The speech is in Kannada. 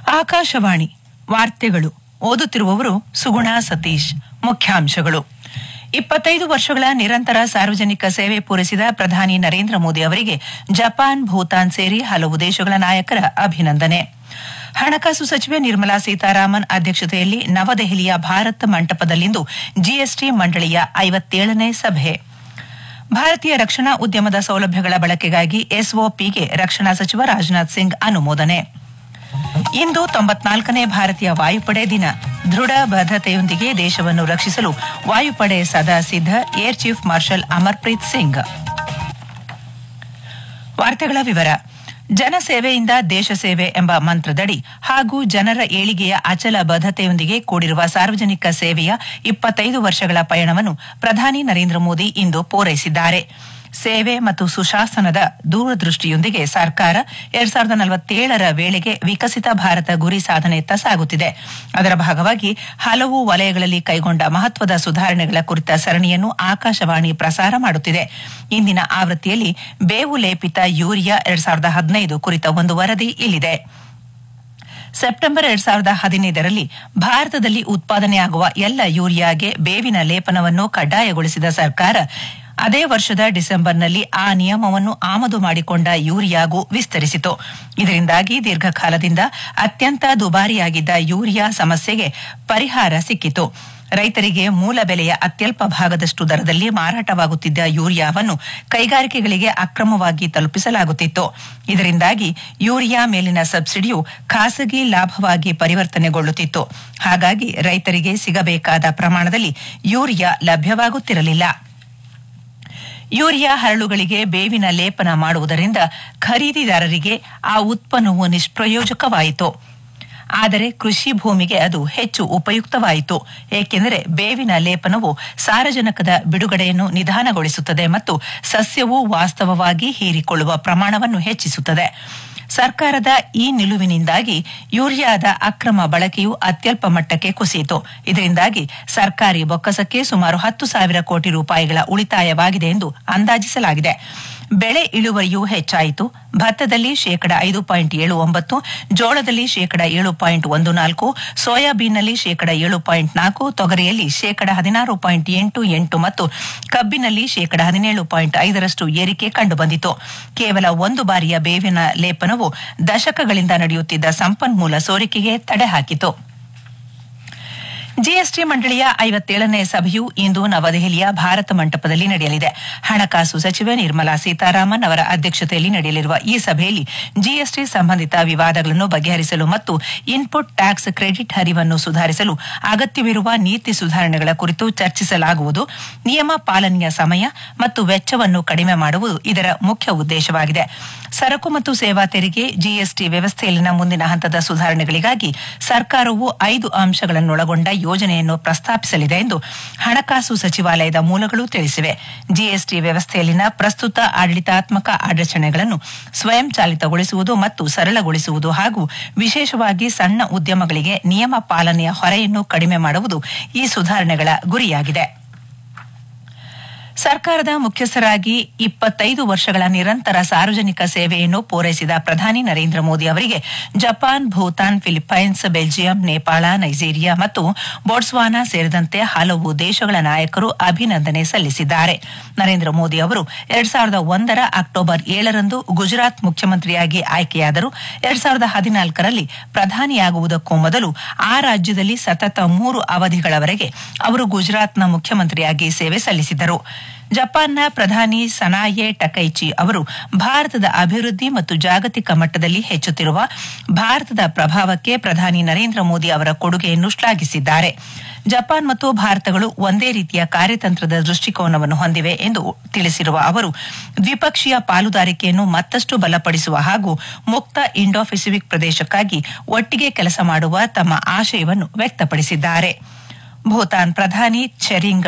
ಆಕಾಶವಾಣಿ ವಾರ್ತೆಗಳು ಓದುತ್ತಿರುವವರು ಸುಗುಣ ಸತೀಶ್ ಮುಖ್ಯಾಂಶಗಳು ಇಪ್ಪತ್ತೈದು ವರ್ಷಗಳ ನಿರಂತರ ಸಾರ್ವಜನಿಕ ಸೇವೆ ಪೂರೈಸಿದ ಪ್ರಧಾನಿ ನರೇಂದ್ರ ಮೋದಿ ಅವರಿಗೆ ಜಪಾನ್ ಭೂತಾನ್ ಸೇರಿ ಹಲವು ದೇಶಗಳ ನಾಯಕರ ಅಭಿನಂದನೆ ಹಣಕಾಸು ಸಚಿವೆ ನಿರ್ಮಲಾ ಸೀತಾರಾಮನ್ ಅಧ್ಯಕ್ಷತೆಯಲ್ಲಿ ನವದೆಹಲಿಯ ಭಾರತ್ ಮಂಟಪದಲ್ಲಿಂದು ಜಿಎಸ್ಟಿ ಮಂಡಳಿಯ ಐವತ್ತೇಳನೇ ಸಭೆ ಭಾರತೀಯ ರಕ್ಷಣಾ ಉದ್ಯಮದ ಸೌಲಭ್ಯಗಳ ಬಳಕೆಗಾಗಿ ಎಸ್ಒಪಿಗೆ ರಕ್ಷಣಾ ಸಚಿವ ರಾಜನಾಥ್ ಸಿಂಗ್ ಅನುಮೋದನೆ ಇಂದು ತೊಂಬತ್ನಾಲ್ಕನೇ ಭಾರತೀಯ ವಾಯುಪಡೆ ದಿನ ದೃಢ ಬದ್ಧತೆಯೊಂದಿಗೆ ದೇಶವನ್ನು ರಕ್ಷಿಸಲು ವಾಯುಪಡೆ ಸದಾ ಸಿದ್ಧ air chief marshal Amarpreet Singh ವಾರ್ತೆಗಳ ವಿವರ ಜನಸೇವೆಯಿಂದ ದೇಶ ಸೇವೆ ಎಂಬ ಮಂತ್ರದಡಿ ಹಾಗೂ ಜನರ ಏಳಿಗೆಯ ಅಚಲ ಬದ್ಧತೆಯೊಂದಿಗೆ ಕೂಡಿರುವ ಸಾರ್ವಜನಿಕ ಸೇವೆಯ ಇಪ್ಪತ್ತೈದು ವರ್ಷಗಳ ಪಯಣವನ್ನು ಪ್ರಧಾನಿ ನರೇಂದ್ರ ಮೋದಿ ಇಂದು ಪೂರೈಸಿದ್ದಾರೆ ಸೇವೆ ಮತ್ತು ಸುಶಾಸನದ ದೂರದೃಷ್ಟಿಯೊಂದಿಗೆ ಸರ್ಕಾರ ಎರಡ್ ಸಾವಿರದ ನಲವತ್ತೇಳರ ವೇಳೆಗೆ ವಿಕಸಿತ ಭಾರತ ಗುರಿ ಸಾಧನೆಯತ್ತ ಸಾಗುತ್ತಿದೆ ಅದರ ಭಾಗವಾಗಿ ಹಲವು ವಲಯಗಳಲ್ಲಿ ಕೈಗೊಂಡ ಮಹತ್ವದ ಸುಧಾರಣೆಗಳ ಕುರಿತ ಸರಣಿಯನ್ನು ಆಕಾಶವಾಣಿ ಪ್ರಸಾರ ಮಾಡುತ್ತಿದೆ ಇಂದಿನ ಆವೃತ್ತಿಯಲ್ಲಿ ಬೇವು ಲೇಪಿತ ಯೂರಿಯಾ ಎರಡ್ ಸಾವಿರದ ಹದಿನೈದು ಕುರಿತ ಒಂದು ವರದಿ ಇಲ್ಲಿದೆ ಸೆಪ್ಟೆಂಬರ್ ಎರಡ್ ಸಾವಿರದ ಹದಿನೈದರಲ್ಲಿ ಭಾರತದಲ್ಲಿ ಉತ್ಪಾದನೆಯಾಗುವ ಎಲ್ಲ ಯೂರಿಯಾಗೆ ಬೇವಿನ ಲೇಪನವನ್ನು ಕಡ್ಡಾಯಗೊಳಿಸಿದ ಸರ್ಕಾರ ಅದೇ ವರ್ಷದ ಡಿಸೆಂಬರ್ನಲ್ಲಿ ಆ ನಿಯಮವನ್ನು ಆಮದು ಮಾಡಿಕೊಂಡ ಯೂರಿಯಾಗೂ ವಿಸ್ತರಿಸಿತು ಇದರಿಂದಾಗಿ ದೀರ್ಘಕಾಲದಿಂದ ಅತ್ಯಂತ ದುಬಾರಿಯಾಗಿದ್ದ ಯೂರಿಯಾ ಸಮಸ್ಯೆಗೆ ಪರಿಹಾರ ಸಿಕ್ಕಿತು ರೈತರಿಗೆ ಮೂಲ ಬೆಲೆಯ ಅತ್ಯಲ್ಪ ಭಾಗದಷ್ಟು ದರದಲ್ಲಿ ಮಾರಾಟವಾಗುತ್ತಿದ್ದ ಯೂರಿಯಾವನ್ನು ಕೈಗಾರಿಕೆಗಳಿಗೆ ಅಕ್ರಮವಾಗಿ ತಲುಪಿಸಲಾಗುತ್ತಿತ್ತು ಇದರಿಂದಾಗಿ ಯೂರಿಯಾ ಮೇಲಿನ ಸಬ್ಸಿಡಿಯು ಖಾಸಗಿ ಲಾಭವಾಗಿ ಪರಿವರ್ತನೆಗೊಳ್ಳುತ್ತಿತ್ತು ಹಾಗಾಗಿ ರೈತರಿಗೆ ಸಿಗಬೇಕಾದ ಪ್ರಮಾಣದಲ್ಲಿ ಯೂರಿಯಾ ಲಭ್ಯವಾಗುತ್ತಿರಲಿಲ್ಲ ಯೂರಿಯಾ ಹರಳುಗಳಿಗೆ ಬೇವಿನ ಲೇಪನ ಮಾಡುವುದರಿಂದ ಖರೀದಿದಾರರಿಗೆ ಆ ಉತ್ಪನ್ನವು ನಿಷ್ಪ್ರಯೋಜಕವಾಯಿತು ಆದರೆ ಕೃಷಿ ಭೂಮಿಗೆ ಅದು ಹೆಚ್ಚು ಉಪಯುಕ್ತವಾಯಿತು ಏಕೆಂದರೆ ಬೇವಿನ ಲೇಪನವು ಸಾರಜನಕದ ಬಿಡುಗಡೆಯನ್ನು ನಿಧಾನಗೊಳಿಸುತ್ತದೆ ಮತ್ತು ಸಸ್ಯವು ವಾಸ್ತವವಾಗಿ ಹೀರಿಕೊಳ್ಳುವ ಪ್ರಮಾಣವನ್ನು ಹೆಚ್ಚಿಸುತ್ತದೆ ಸರ್ಕಾರದ ಈ ನಿಲುವಿನಿಂದಾಗಿ ಯೂರಿಯಾದ ಅಕ್ರಮ ಬಳಕೆಯು ಅತ್ಯಲ್ಪ ಮಟ್ಟಕ್ಕೆ ಕುಸಿಯಿತು ಇದರಿಂದಾಗಿ ಸರ್ಕಾರಿ ಬೊಕ್ಕಸಕ್ಕೆ ಸುಮಾರು ಹತ್ತು ಸಾವಿರ ಕೋಟಿ ರೂಪಾಯಿಗಳ ಉಳಿತಾಯವಾಗಿದೆ ಎಂದು ಅಂದಾಜಿಸಲಾಗಿದೆ ಬೆಳೆ ಇಳುವರಿಯೂ ಹೆಚ್ಚಾಯಿತು ಭತ್ತದಲ್ಲಿ ಶೇಕಡ ಐದು ಪಾಯಿಂಟ್ ಏಳು ಒಂಬತ್ತು ಜೋಳದಲ್ಲಿ ಶೇಕಡ ಏಳು ಪಾಯಿಂಟ್ ಒಂದು ನಾಲ್ಕು ಸೋಯಾಬೀನ್ನಲ್ಲಿ ಶೇಕಡ ಏಳು ಪಾಯಿಂಟ್ ನಾಲ್ಕು ತೊಗರಿಯಲ್ಲಿ ಶೇಕಡ ಹದಿನಾರು ಪಾಯಿಂಟ್ ಎಂಟು ಎಂಟು ಮತ್ತು ಕಬ್ಬಿನಲ್ಲಿ ಶೇಕಡ ಹದಿನೇಳು ಪಾಯಿಂಟ್ ಐದರಷ್ಟು ಏರಿಕೆ ಕಂಡುಬಂದಿತು ಕೇವಲ ಒಂದು ಬಾರಿಯ ಬೇವಿನ ಲೇಪನವು ದಶಕಗಳಿಂದ ನಡೆಯುತ್ತಿದ್ದ ಸಂಪನ್ಮೂಲ ಸೋರಿಕೆಗೆ ತಡೆ ಹಾಕಿತು ಜಿಎಸ್ಟಿ ಮಂಡಳಿಯ ಐವತ್ತೇಳನೇ ಸಭೆಯು ಇಂದು ನವದೆಹಲಿಯ ಭಾರತ ಮಂಟಪದಲ್ಲಿ ನಡೆಯಲಿದೆ ಹಣಕಾಸು ಸಚಿವೆ ನಿರ್ಮಲಾ ಸೀತಾರಾಮನ್ ಅವರ ಅಧ್ಯಕ್ಷತೆಯಲ್ಲಿ ನಡೆಯಲಿರುವ ಈ ಸಭೆಯಲ್ಲಿ ಜಿಎಸ್ಟಿ ಸಂಬಂಧಿತ ವಿವಾದಗಳನ್ನು ಬಗೆಹರಿಸಲು ಮತ್ತು ಇನ್ಪುಟ್ ಟ್ಯಾಕ್ಸ್ ಕ್ರೆಡಿಟ್ ಹರಿವನ್ನು ಸುಧಾರಿಸಲು ಅಗತ್ಯವಿರುವ ನೀತಿ ಸುಧಾರಣೆಗಳ ಕುರಿತು ಚರ್ಚಿಸಲಾಗುವುದು ನಿಯಮ ಪಾಲನೆಯ ಸಮಯ ಮತ್ತು ವೆಚ್ಚವನ್ನು ಕಡಿಮೆ ಮಾಡುವುದು ಇದರ ಮುಖ್ಯ ಉದ್ದೇಶವಾಗಿದೆ ಸರಕು ಮತ್ತು ಸೇವಾ ತೆರಿಗೆ ಜಿಎಸ್ಟಿ ವ್ಯವಸ್ಥೆಯಲ್ಲಿನ ಮುಂದಿನ ಹಂತದ ಸುಧಾರಣೆಗಳಿಗಾಗಿ ಸರ್ಕಾರವು ಐದು ಅಂಶಗಳನ್ನೊಳಗೊಂಡ ಯೋಜನೆಯನ್ನು ಪ್ರಸ್ತಾಪಿಸಲಿದೆ ಎಂದು ಹಣಕಾಸು ಸಚಿವಾಲಯದ ಮೂಲಗಳು ತಿಳಿಸಿವೆ ಜಿಎಸ್ಟಿ ವ್ಯವಸ್ಥೆಯಲ್ಲಿನ ಪ್ರಸ್ತುತ ಆಡಳಿತಾತ್ಮಕ ಅಡಚಣೆಗಳನ್ನು ಸ್ವಯಂಚಾಲಿತಗೊಳಿಸುವುದು ಮತ್ತು ಸರಳಗೊಳಿಸುವುದು ಹಾಗೂ ವಿಶೇಷವಾಗಿ ಸಣ್ಣ ಉದ್ಯಮಗಳಿಗೆ ನಿಯಮ ಪಾಲನೆಯ ಹೊರೆಯನ್ನು ಕಡಿಮೆ ಮಾಡುವುದು ಈ ಸುಧಾರಣೆಗಳ ಗುರಿಯಾಗಿದೆ ಸರ್ಕಾರದ ಮುಖ್ಯಸ್ಥರಾಗಿ ಇಪ್ಪತ್ತೈದು ವರ್ಷಗಳ ನಿರಂತರ ಸಾರ್ವಜನಿಕ ಸೇವೆಯನ್ನು ಪೂರೈಸಿದ ಪ್ರಧಾನಿ ನರೇಂದ್ರ ಮೋದಿ ಅವರಿಗೆ Japan Bhutan Philippines Belgium Nepal Nigeria ಮತ್ತು ಬೋಟ್ಸ್ವಾನಾ ಸೇರಿದಂತೆ ಹಲವು ದೇಶಗಳ ನಾಯಕರು ಅಭಿನಂದನೆ ಸಲ್ಲಿಸಿದ್ದಾರೆ ನರೇಂದ್ರ ಮೋದಿ ಅವರು ಎರಡ್ ಸಾವಿರದ ಒಂದರ ಅಕ್ಟೋಬರ್ ಏಳರಂದು ಗುಜರಾತ್ ಮುಖ್ಯಮಂತ್ರಿಯಾಗಿ ಆಯ್ಕೆಯಾದರು ಎರಡ್ ಸಾವಿರದ ಹದಿನಾಲ್ಕರಲ್ಲಿ ಪ್ರಧಾನಿಯಾಗುವುದಕ್ಕೂ ಮೊದಲು ಆ ರಾಜ್ಯದಲ್ಲಿ ಸತತ ಮೂರು ಅವಧಿಗಳವರೆಗೆ ಅವರು ಗುಜರಾತ್ನ ಮುಖ್ಯಮಂತ್ರಿಯಾಗಿ ಸೇವೆ ಸಲ್ಲಿಸಿದ್ದರು ಜಪಾನ್ನ ಪ್ರಧಾನಿ ಸನಾಯೆ ಟಕೈಚಿ ಅವರು ಭಾರತದ ಅಭಿವೃದ್ಧಿ ಮತ್ತು ಜಾಗತಿಕ ಮಟ್ಟದಲ್ಲಿ ಹೆಚ್ಚುತ್ತಿರುವ ಭಾರತದ ಪ್ರಭಾವಕ್ಕೆ ಪ್ರಧಾನಿ ನರೇಂದ್ರ ಮೋದಿ ಅವರ ಕೊಡುಗೆಯನ್ನು ಶ್ಲಾಘಿಸಿದ್ದಾರೆ ಜಪಾನ್ ಮತ್ತು ಭಾರತಗಳು ಒಂದೇ ರೀತಿಯ ಕಾರ್ಯತಂತ್ರದ ದೃಷ್ಟಿಕೋನವನ್ನು ಹೊಂದಿವೆ ಎಂದು ತಿಳಿಸಿರುವ ಅವರು ದ್ವಿಪಕ್ಷೀಯ ಪಾಲುದಾರಿಕೆಯನ್ನು ಮತ್ತಷ್ಟು ಬಲಪಡಿಸುವ ಹಾಗೂ ಮುಕ್ತ ಇಂಡೋ ಪೆಸಿಫಿಕ್ ಪ್ರದೇಶಕ್ಕಾಗಿ ಒಟ್ಟಿಗೆ ಕೆಲಸ ಮಾಡುವ ತಮ್ಮ ಆಶಯವನ್ನು ವ್ಯಕ್ತಪಡಿಸಿದ್ದಾರೆ ಭೂತಾನ್ ಪ್ರಧಾನಿ ಚೆರಿಂಗ್